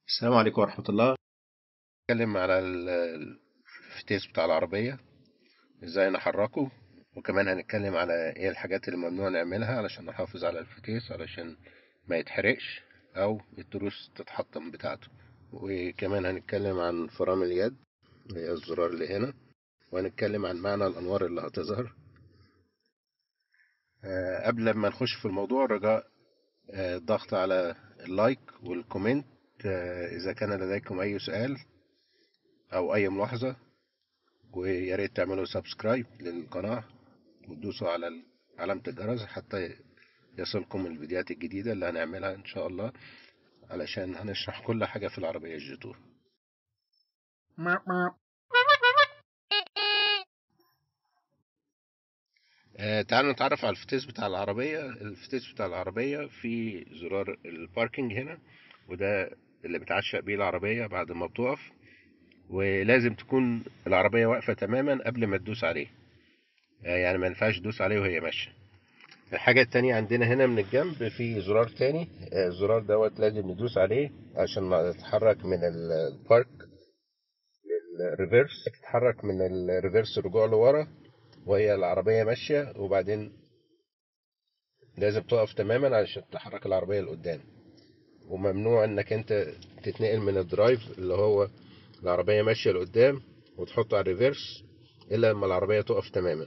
السلام عليكم ورحمة الله نتكلم على ال- الفتيس بتاع العربية ازاي نحركه وكمان هنتكلم على ايه الحاجات اللي ممنوع نعملها علشان نحافظ على الفتيس علشان ما يتحرقش او التروس تتحطم بتاعته وكمان هنتكلم عن فرامل اليد اللي هي الزرار اللي هنا وهنتكلم عن معنى الانوار اللي هتظهر آه، قبل ما نخش في الموضوع رجاء آه، الضغط على اللايك والكومنت آه، إذا كان لديكم أي سؤال أو أي ملاحظة ويا ريت تعملوا سبسكرايب للقناة وتدوسوا على ال- علامة الجرس حتى يصلكم الفيديوهات الجديدة اللي هنعملها إن شاء الله علشان هنشرح كل حاجة في العربية الجيتور آه تعالوا نتعرف على الفتيس بتاع العربية الفتيس بتاع العربية في زرار الباركينج هنا وده اللي بتعشق بيه العربية بعد ما بتقف ولازم تكون العربية واقفة تماما قبل ما تدوس عليه آه يعني ما ينفعش تدوس عليه وهي ماشية الحاجة التانية عندنا هنا من الجنب في زرار تاني آه، الزرار دوت لازم ندوس عليه عشان نتحرك من ال- البارك للريفرس تتحرك من الريفرس رجوع لورا وهي العربية ماشية وبعدين لازم تقف تماما علشان تحرك العربية لقدام وممنوع انك انت تتنقل من الدرايف اللي هو العربية ماشية لقدام وتحطه على الريفرس الا لما العربية تقف تماما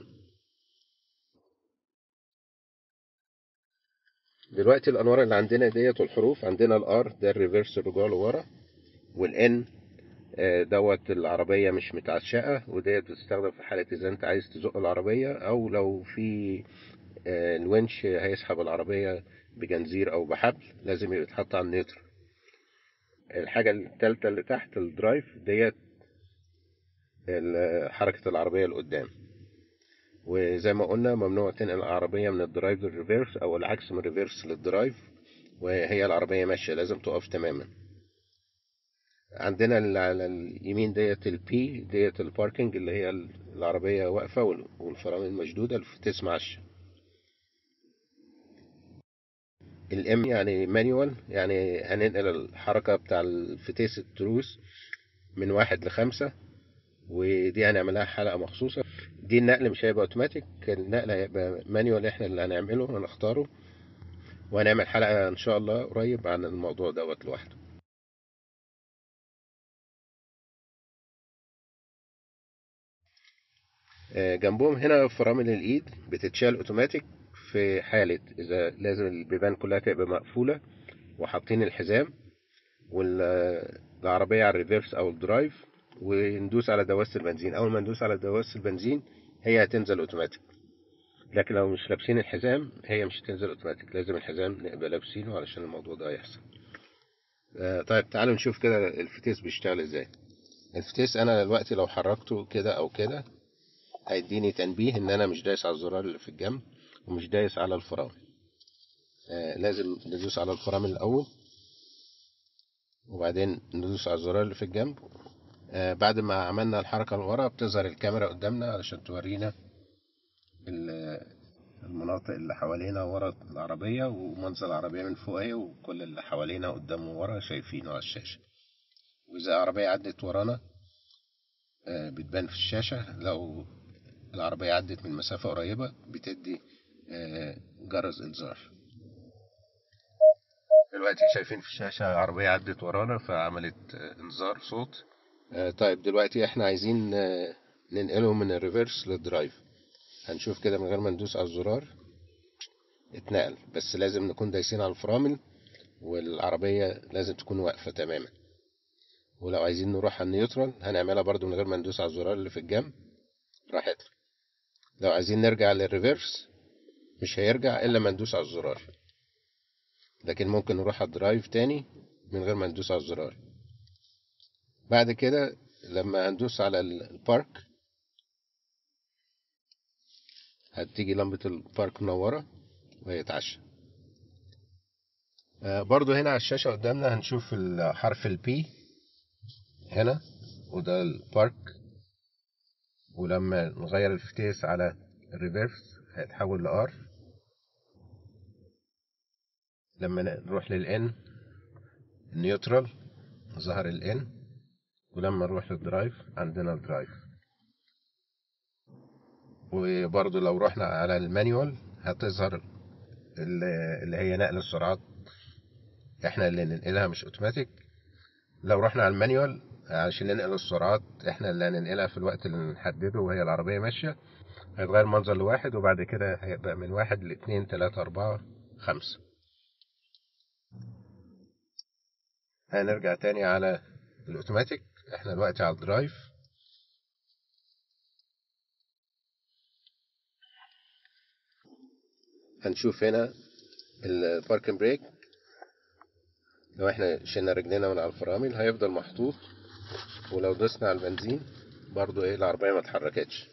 دلوقتي الانوار اللي عندنا ديت والحروف عندنا الار ده الريفرس الرجوع لورا والان دوت العربية مش متعشقة وديت بتستخدم في حالة إذا أنت عايز تزق العربية أو لو في آه، الونش هيسحب العربية بجنزير أو بحبل لازم يبقى يتحط على النيوتر الحاجة التالتة اللي تحت الدرايف ديت ال- حركة العربية لقدام وزي ما قلنا ممنوع تنقل العربية من الدرايف للريفيرس أو العكس من الريفيرس للدرايف وهي العربية ماشية لازم تقف تماما عندنا اللي على اليمين ديت البي ديت الباركنج اللي هي العربية واقفة وال- والفرامل مشدودة الفتيس معش الام يعني مانيوال يعني هننقل الحركة بتاع الفتيس التروس من واحد لخمسة ودي هنعملها حلقة مخصوصة دي النقل مش هيبقى اوتوماتيك النقل هيبقى مانيوال احنا اللي هنعمله هنختاره وهنعمل حلقة ان شاء الله قريب عن الموضوع دوت لوحده آه، جنبهم هنا فرامل الايد بتتشال اوتوماتيك في حالة اذا لازم البيبان كلها تبقى مقفولة وحاطين الحزام والعربية على الريفيرس او الدرايف وندوس على دواسة البنزين اول ما ندوس على دواسة البنزين هي هتنزل اوتوماتيك لكن لو مش لابسين الحزام هي مش هتنزل اوتوماتيك لازم الحزام نبقى لابسينه علشان الموضوع ده يحصل آه، طيب تعالوا نشوف كده الفتيس بيشتغل ازاي الفتيس انا دلوقتي لو حركته كده او كده هيديني تنبيه ان انا مش دايس على الزرار اللي في الجنب ومش دايس على الفرامل آه لازم ندوس على الفرامل الاول وبعدين ندوس على الزرار اللي في الجنب آه بعد ما عملنا الحركة لورا بتظهر الكاميرا قدامنا علشان تورينا ال- المناطق اللي حوالينا ورا العربية ومنظر العربية من فوق اهي وكل اللي حوالينا قدام وورا شايفينه على الشاشة وإذا العربية عدت ورانا آه، بتبان في الشاشة لو العربية عدت من مسافة قريبة بتدي آه، جرس إنذار دلوقتي شايفين في الشاشة عربية عدت ورانا فعملت آه، إنذار صوت آه، طيب دلوقتي احنا عايزين آه، ننقله من الريفرس للدرايف هنشوف كده من غير ما ندوس على الزرار اتنقل بس لازم نكون دايسين على الفرامل والعربية لازم تكون واقفة تماما ولو عايزين نروح على النيوترال هنعملها برضو من غير ما ندوس على الزرار اللي في الجنب راحت لو عايزين نرجع للريفرس مش هيرجع الا ما ندوس على الزرار لكن ممكن نروح على الدرايف تاني من غير ما ندوس على الزرار بعد كده لما هندوس على ال- البارك هتيجي لمبة البارك منورة وهيتعشى آه، برضو هنا على الشاشة قدامنا هنشوف الحرف البي هنا وده البارك ولما نغير الفتيس على الريفيرس هيتحول لار لما نروح للان نيوترال ظهر الان ولما نروح للدرايف عندنا الدرايف وبرضو لو رحنا على المانيوال هتظهر اللي اللي هي نقل السرعات احنا اللي ننقلها مش اوتوماتيك لو رحنا على المانيوال عشان ننقل السرعات احنا اللي هننقلها في الوقت اللي نحدده وهي العربية ماشية هيتغير منظر لواحد وبعد كده هيبقى من واحد لاتنين تلاتة أربعة خمسة هنرجع تاني على الأوتوماتيك احنا دلوقتي على الدرايف هنشوف هنا الباركن بريك لو احنا شلنا رجلنا من على الفرامل هيفضل محطوط ولو دوسنا على البنزين برضو ايه العربية ما اتحركتش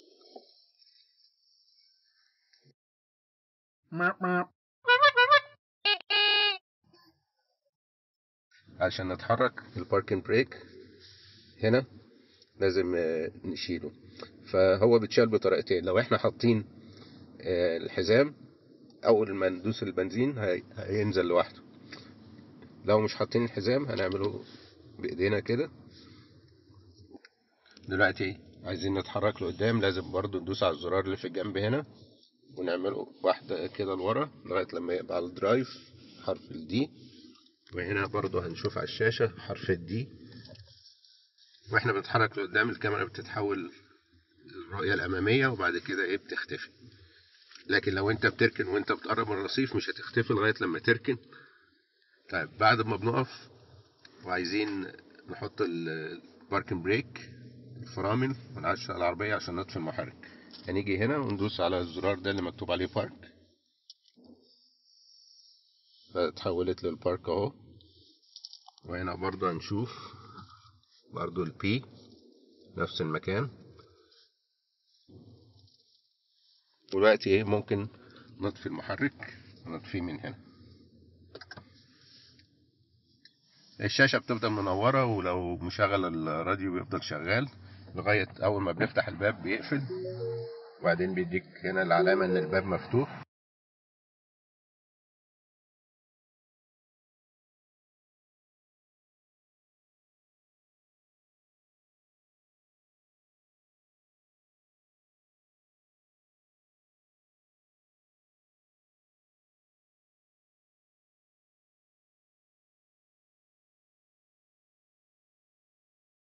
عشان نتحرك الباركن بريك هنا لازم آه، نشيله فهو بيتشال بطريقتين لو احنا حاطين آه، الحزام اول ما ندوس البنزين هي- هينزل لوحده لو مش حاطين الحزام هنعمله بايدينا كده دلوقتي عايزين نتحرك لقدام لازم برضو ندوس على الزرار اللي في الجنب هنا ونعمله واحدة كده لورا لغاية لما يبقى على الدرايف حرف الدي وهنا برضو هنشوف على الشاشة حرف الدي واحنا بنتحرك لقدام الكاميرا بتتحول الرؤية الأمامية وبعد كده ايه بتختفي لكن لو انت بتركن وانت بتقرب من الرصيف مش هتختفي لغاية لما تركن طيب بعد ما بنقف وعايزين نحط الباركن بريك الفرامل ونعشق العربية عشان نطفي المحرك هنيجي هنا وندوس على الزرار ده اللي مكتوب عليه بارك فتحولت للبارك اهو وهنا برضو هنشوف برضو البي نفس المكان دلوقتي ايه ممكن نطفي المحرك ونطفيه من هنا الشاشة بتفضل منورة ولو مشغل الراديو بيفضل شغال لغاية أول ما بنفتح الباب بيقفل وبعدين بيديك هنا العلامة إن الباب مفتوح